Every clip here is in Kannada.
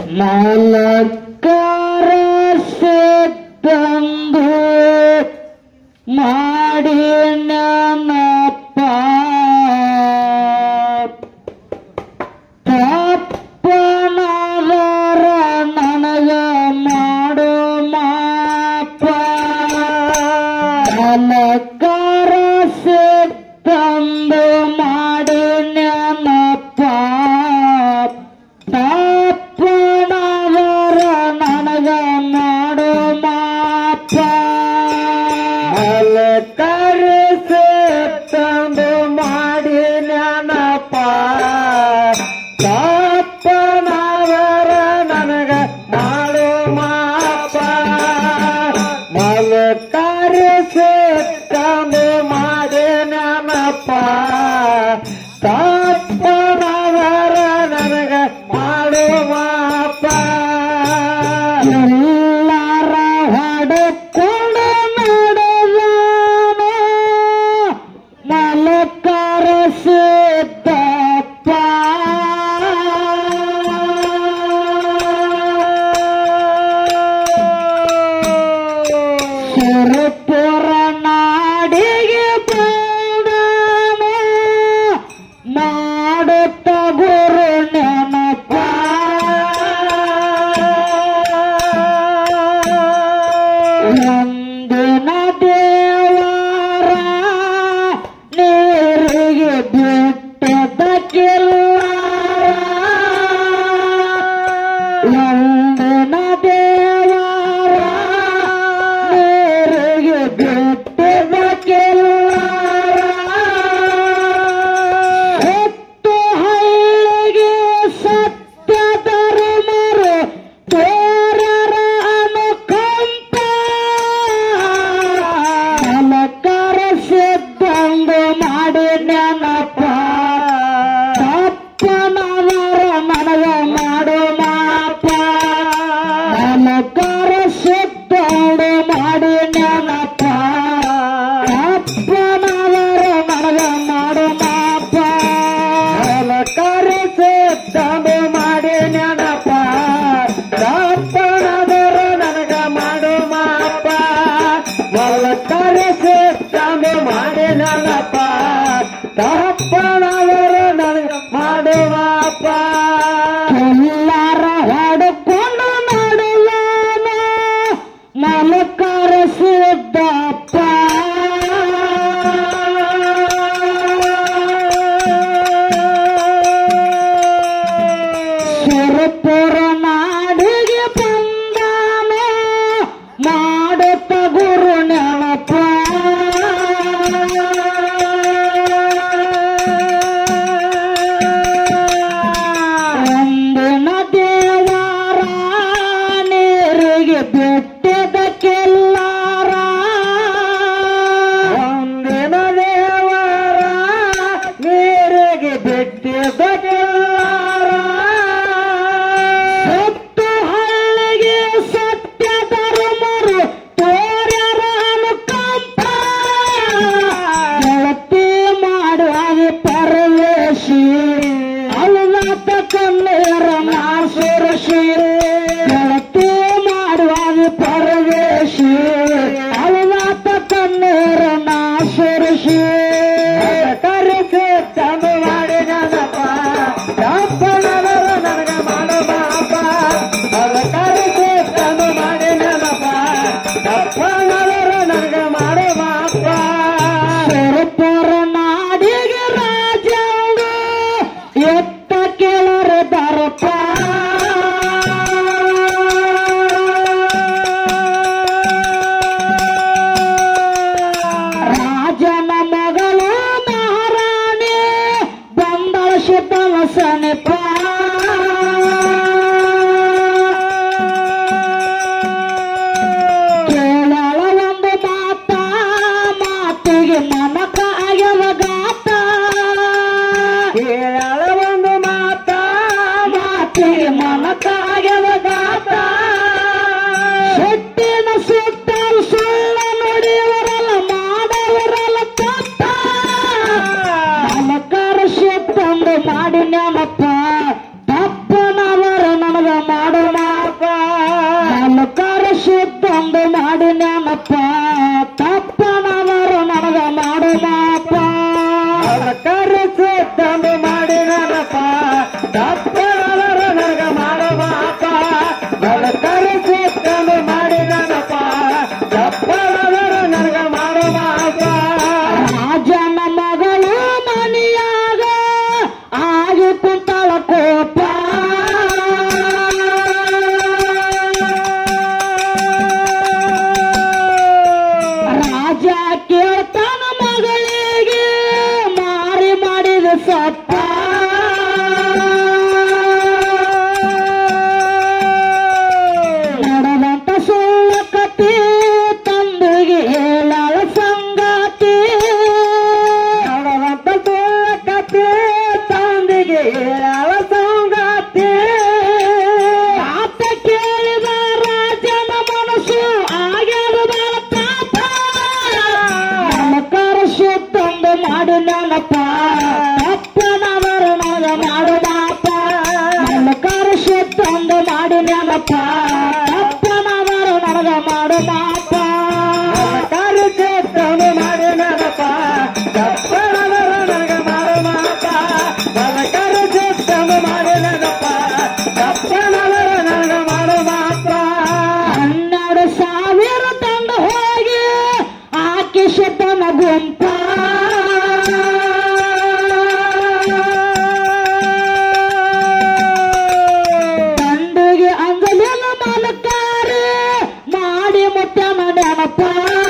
ಮಲಕಾರ ಸಿದ್ದಂದು ಮಾಡಿ ನೆನಪ ತಪ್ಪನಾದರ ನನಗ ಮಾಡೋ ಮಾಪ ಮಲಕಾರ ಸಿದ್ದಂದು ಮಾಡಿ ನೆನಪ ತಪ್ಪನಾದರ ನನಗ ಮಾಡೋ ಮಾಪ ಕರೆಸಿ ತಂದು ಮಾಡಿ ನೆನಪ ತಪ್ಪನವರ ನನಗ ಮಾಡು ಮಾಪ ಮಲ ಕರೆಸಿ ತಂದು ಮಾಡಿ ನೆನಪ ತಪ್ಪನವರ ನನಗ ಮಾಡು ಮಾಪ ಎಲ್ಲರ ಹೊಡೆಕೊಂಡು ನಡೆದಾನ ಮಲಕರ ಸಿದ್ದಪ್ಪ ಸುರಪುರ ನಾಡಿಗೆ ಬಂದಾನ ಮಾಡುತ್ತ ಗುರು ನೆನಪ ಒಂದಿನ ದೇವರ ನೀರಿಗೆ ಬಿಟ್ಟದಕ್ಕಿಲ್ಲ ಒಂದಿನ ದೇವರ ನೀರಿಗೆ ಬಿಟ್ಟದಕ್ಕಿಲ್ಲ ಹೊತ್ತು ಹಳ್ಳಿಗೆ ಸತ್ಯ ಧರ್ಮರು ತೋರರ ಅನುಕಂಪ ಮಲಕರ ಸಿದ್ದಂದು ಮಾಡಿ ನೆನಪ ತಪ್ಪನವರ ನನಗ ಮಾಡು ಮಾಪ ಮಲಕರ ಸಿದ್ದಂದು ಮಾಡಿ ನೆನಪ ತಪ್ಪನವರ ನನಗ ಮಾಡು ಮಾಪ ಕರೆಸಿ ತಂದು ಮಾಡಿ ನೆನಪ ತಪ್ಪನದರ ನನಗ ಮಾಡು ಮಾಪ ಮಲ್ಲ ಕರೆಸಿ ತಂದು ಮಾಡಿ ನೆನಪ ತಪ್ಪನದರ ನನಗ ಮಾಡು ಮಾಪ ಎಲ್ಲಾರ ಹೊಡ್ಕೊಂಡು ನಡುವಾನ ಮಲಕರ ಸಿದ್ದಪ್ಪ ಸುರಪುರ ನಾಡಿಗೆ ಬಂದಾನ ಮಾಡುತ್ತ ಗುರು ನೆನಪ ಒಂದಿನ ದೇವರ ನೀರಿಗೆ ಬಿಟ್ಟಿದ ಕೆಲ್ಲಾರ ಒಂದಿನ ದೇವರ ನೀರಿಗೆ ಬಿಟ್ಟಿದ್ದ ಸತ್ತು ಹಳ್ಳಿಗೆ ಸತ್ಯ ಧರ್ಮರು ತೋರ್ಯರ ಅನುಕಂಪ ಗೆಳತಿ ಮಾಡುವಾಗ ಪರವೇಶಿ ಅಲ್ಲಾತ ಕಣ್ಣೀರ ಮಾಸುರಶಿ ಗೆಳತಿ ಮಾಡುವಾಗ ಪರವೇಶಿ ಅಲ್ಲಾತ ಕಣ್ಣೀರ ನಾಸುರಶಿ ಕರೆಸಿ ತಂದು ಮಾಡಿ ನೆನಪ ತಪ್ಪನದರ ನನಗ ಮಾಡು ಮಾಪ ಅದ ಕರೆಸಿ ತಂದು ಮಾಡಿ ನೆನಪ ತಪ್ಪನದರ ನನಗ ಮಾಡು ಮಾಪ ಸುರಪುರ ನಾಡಿಗೆ ರಾಜಂಗ ಎತ್ತ ಕೆಳರ ದರ್ಪ ರಾಜನ ಮಗಳು ಮಹಾರಾಣಿ ಬಂದಳ ಶುದ್ಧನ ಸನಿಪ ಕೇಳಳ ಒಂದು ಮಾತ ಮಾತಿಗೆ ಮನಕ ಆಗ್ಯವ ಗಾತ ಕೇಳ ಒಂದು ಮಾತ ಮಾತಿಗೆ ಮನಕ ಆಗ್ಯವ ಗಾತ ಸುಟ್ಟಿನ ಸುತ್ತಲು ಸುಳ್ಳ ನುಡಿಯವರಲ್ಲ ಮಾಡವರಲ್ಲ ತಪ್ಪ ಮಲಕರ ಸುತ್ತಂದು ಮಾಡಿ ನೆನಪ ತಪ್ಪನವರ ನನಗ ಮಾಡೋ ಸಿಟ್ಟನ್ನು ಮಾಡಿ ನನಪ ತಪ್ಪನವರ ನನಗ ಮಾಡೋ ಮಾಪ ಬಡಕರ ಸಿಟ್ಟನ್ನು ಮಾಡಿ ನನಪ ತಪ್ಪನವರ ನನಗ ಮಾಡೋ ಮಾಪ ರಾಜನ ಮಗಳು ಮನೆಯಾಗ ಆಗಿ ಕುಂತಳ ಕೋಪ ರಾಜ ಕೇಳ್ತಾನ ಮಗಳಿಗೆ ಮಾರಿ ಮಾಡಿದ ಸಪ್ಪ ನಡೆದಂತ ಸುಳ್ಳ ಕತೆ ತಂದೆಗೆ ಹೇಳಳ ಸಂಗಾತಿ ನೋಡುವಂತ ಸುಳ್ಳ ಕತೆ ತಂದಿಗೆ ಹೇಳವ ಸಂಗಾತಿ ಆತ ಕೇಳಿದ ರಾಜನ ಮನಸ್ಸು ಆಗ್ಯಾದ ಬಾಳ ಪಾಪ ನಮಕಾರ ಶುದ್ಧಂದು ಮಾಡು ನೆನಪ ತಪ್ಪನವರ ನಗ ಮಾಡು ಮಾಪ ನಮಕಾರ ಶುದ್ಧಂದು ಮಾಡು ನೆನಪ ತಪ್ಪನವರ ನನಗ ಮಾಡು ಮಾಪ ಕಾರು ಚೇತನು ಮಾಡಿ ನನಪ ತಪ್ಪನವರ ನನಗ ಮಾಡೋ ಮಾಪ ಕಾರು ಚೇತನು ಮಾಡಿ ನನಪ ತಪ್ಪನವರ ನನಗ ಮಾಡೋ ಮಾಪ ಹನ್ನೆರಡು ಸಾವಿರ ತಂಡ ಹೋಗಿ ಆಕೆ ಶತನ ಗುಂಪ ತಂಡಿಗೆ ಅಂಗಲಿನ ಮಲಕಾರೆ ಮಾಡಿ ಮುತ್ತನ ನೆನಪ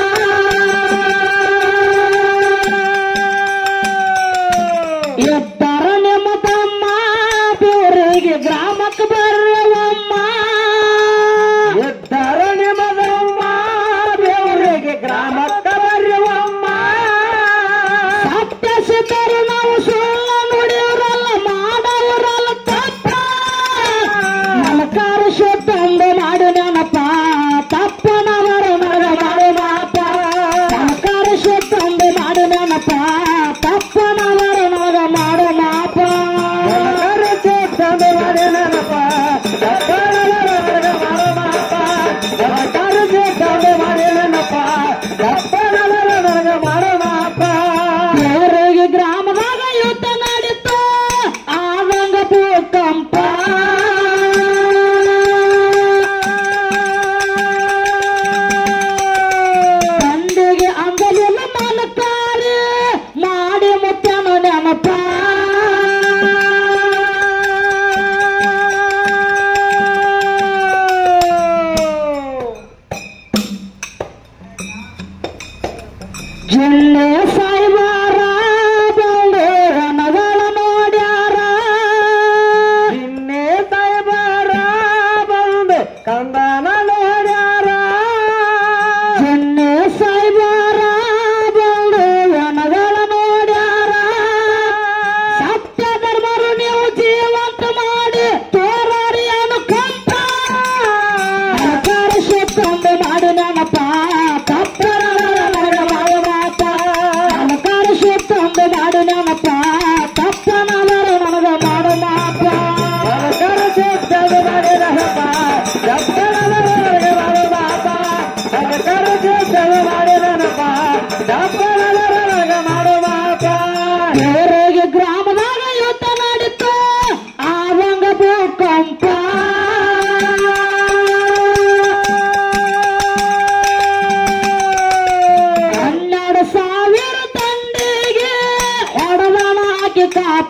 ಎತ್ತರ ನಿಮ್ಮ ತಮ್ಮ ಬೇರಿಗೆ ಗ್ರಾಮಕ್ಕೆ ಬರುವಮ್ಮ ಎದ್ದರ ನಿಮದಮ್ಮ ದೇವರಿಗೆ ಗ್ರಾಮಕ್ಕ ಬರ್ಯವಮ್ಮ ಸತ್ಯ ಸಿದ್ಧರು ನಾವು ಸುಳ್ಳ ನುಡಿಯವರಲ್ಲ ಮಾಡವರಲ್ಲ ತಪ್ಪ ನಮಕಾರ ಶುದ್ಧಂದು ಮಾಡು ನೆನಪ ತಪ್ಪನವರ ನಗ ಮಾಡು ಮಾಪ ನಮಕಾರ ಶುದ್ಧಂದು ಮಾಡು ನೆನಪ ತಪ್ಪನವರ ನಗ ಮಾಡು ಮಾಪ ಕಾರು ಚೇತನು ಮಾಡಿ ನನಪ ತಪ್ಪನವರ ನನಗ ಮಾಡೋ ಮಾಪ ಕಾರು ಚೇತನು ಮಾಡಿ ನನಪ ತಪ್ಪನವರ ನನಗ ಮಾಡೋ ಮಾಪ ದೇವರಿಗೆ ಗ್ರಾಮದಾಗ ಯುದ್ಧ ನಡೀತು ಆದಂಗ ಭೂಕಂಪ ತಂದೆಗೆ ಅಂಗಲಿಲ್ಲ ಮಲಕಾರಿ ಮಾಡಿ ಮುತ್ತನ ನೆನಪ ಜಿಲ್ಲೆ ಸಾಯ್ಬಾರ ಬಂಡೂರನಗಳ ನೋಡ್ಯಾರ ನಿನ್ನೆ ಸಾಯ್ಬಾರ ಬಂದು ಕಂದನ ನೋಡ್ಯಾರ ಜಿಲ್ಲೆ ಸಾಯ್ಬಾರ ಬಂಡೂರನಗಳ ನೋಡ್ಯಾರ ಸತ್ಯ ಧರ್ಮರು ನೀವು ಜೀವಂತ ಮಾಡಿ ತೋರಾರಿ ಅನುಕಂಪ ಅಧಿಕಾರ ಶುದ್ಧಂದು ಮಾಡಿ ನೆನಪ ತಪ್ಪರ ಮಾಡು ಮಾಪ ಅಧಿಕಾರ ಶುದ್ಧಂದು ಮಾಡಿ ನೆನಪ ತಪ್ಪನವರ ನನಗ ಮಾಡು ಮಾಪ ಕರ ಚೇತನು ಮಾಡಿ ನನಪ ತಪ್ಪನವರ ನನಗ ಮಾಡೋ ಮಾಪ ಕರ ಚೇತನು ಮಾಡಿ ನನಪ ತಪ್ಪನವರ ನನಗ ಮಾಡೋ ಮಾಪ ದೇವರಿಗೆ ಗ್ರಾಮದಾಗ ಯುದ್ಧ ನಡೀತು ಆವಂಗ ಭೂಕಂಪ ಹನ್ನೆರಡು ಸಾವಿರ ತಂಡಿಗೆ ಹೊಡೆದಣ ಹಾಕಿ ಕಾಪ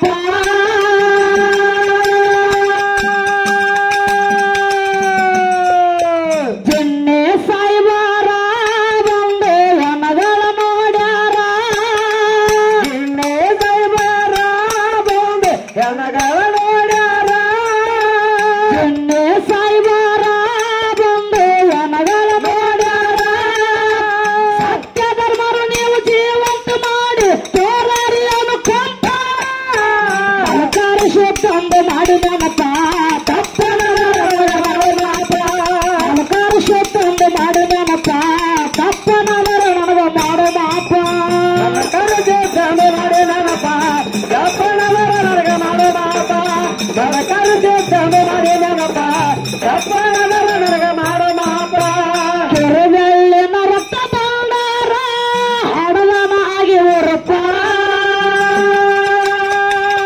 ಜಿನ್ನೆ ಸಾಯ್ಬಾರ ಬಂದು ವನಗಳ ನೋಡ್ಯಾರ ನಿನ್ನೆ ಸಾಯ್ಬಾರ ಬಂದು ಹೆಣಗಳ ನೋಡ್ಯಾರ ಜಿನ್ನೆ ಸಾಯ್ಬಾರ ಬಂದು ವನಗಳ ನೋಡ್ಯಾರ ಸತ್ಯ ಧರ್ಮರು ನೀವು ಜೀವಂತ ಮಾಡಿ ತೋರಾರಿ ಅನುಕಂಪ ಅಲಂಕಾರ ಶುದ್ಧಂದು ಮಾಡಿ ನೆನಪ ತಪ್ಪನ ಮಾಪ ಅಲಂಕಾರ ಶುದ್ಧಂದು ಮಾಡಿ ನೆನಪ ತಪ್ಪನವರ ನನಗ ಮಾಡು ಮಾಪ ಕರ ಚೇತನು ಮಾಡಿ ನನಪ ತಪ್ಪನವರ ನನಗ ಮಾಡೋ ಮಾಪ ಕರ ಚೇತನು ಮಾಡಿ ನನಪ ತಪ್ಪನವರ ನನಗ ಮಾಡೋ ಮಾಪ ಕೆರೆಬೆಳ್ಳಿನ ರಕ್ತ ಬಂಡಾರ ಹಡದನಾಗಿ ಉರಪ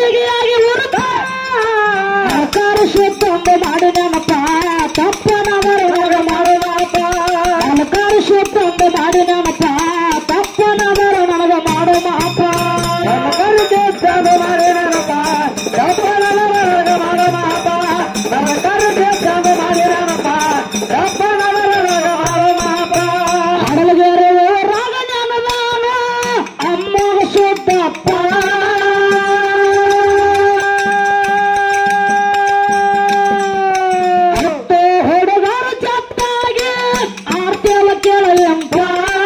ಹೆಚ್ಚಿಗೆಯಾಗಿ ಉರುತ ಸರ್ಕಾರ ಶುದ್ಧಂದು ಮಾಡಿ ನೆನಪ ತಪ್ಪನವರು ನನಗ ಮಾಡೋ ಮಾಪ ಸರ್ಕಾರ ಶುದ್ಧಂದು ಮಾಡಿ ನೆನಪ ತಪ್ಪನವರು ನನಗ ಮಾಡೋ ಮಾಪ ನನ್ನ ಕರುದೇಶಾನು ಮಾಡಿ ನನಪ ತಪ್ಪನವರೊಳಗ ಮಾಡೋ ಮಾಪ ನನ್ನ ಕರುದೇಶಾನು ಮಾಡಿ ನನಪ ತಪ್ಪನವರೊಳಗ ಮಾಡೋ ಮಾಪ ಹಡಲಗೆರೆ ರಾಗ ಜ್ಞಾನದಾನ ಅಮ್ಮ ಶುದ್ಧಪ್ಪ ಹತ್ತು ಹುಡುಗರು ಚತ್ತಾಗಿ ಆರ್ತಿಯಲ್ಲ ಕೇಳಯ್ಯಂಪ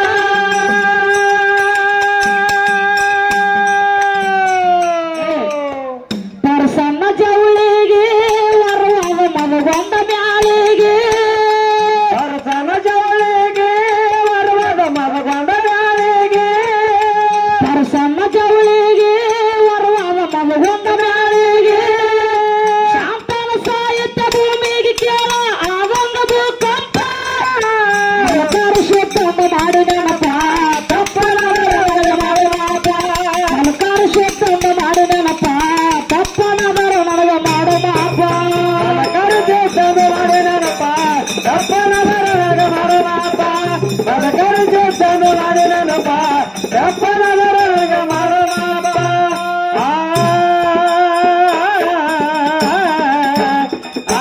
ಪರಸನ್ನ ಜವಳಿಗೆ ವರವಾದ ಮನಗೊಂಡ ಮ್ಯಾಳಿಗೆ ಪರಸನ ಜವಳಿಗೆ ವರವಾದ ಮರಗೊಂಡ ಗಾಳಿಗೆ ಪರಸನ್ನ ಜವಳಿಗೆ ವರವಾದ ಮನಗೊಂಡ ಮ್ಯಾಳಿಗೆ ಶಾಂತನ ಸಾಹಿತ್ಯ ಭೂಮಿಗೆ ಕೇಳ ಆದಂಗ ಭೂಕಂಪ ಶುದ್ಧಮ್ಮ ಮಾಡಿ ನೆನಪ ತಪ್ಪನವರ ಮಾಡಿ ಮಾಪ ಮಲಕಾರ ಶುದ್ಧಮ್ಮ ಮಾಡಿ ನೆನಪ ತಪ್ಪನವರ ನನಗ ಮಾಡೋ ಮಾಪ ನನ್ನ ಕರುದೇಶಾನು ಮಾಡಿ ನನಪ ತಪ್ಪನವರೊಳಗ ಮಾಡೋ ಮಾಪ ನನ್ನ ಕರುದೇಶಾನು ಮಾಡಿ ನನಪ ತಪ್ಪನವರೊಳಗ ಮಾಡೋ ಮಾಪ ಆ ಆ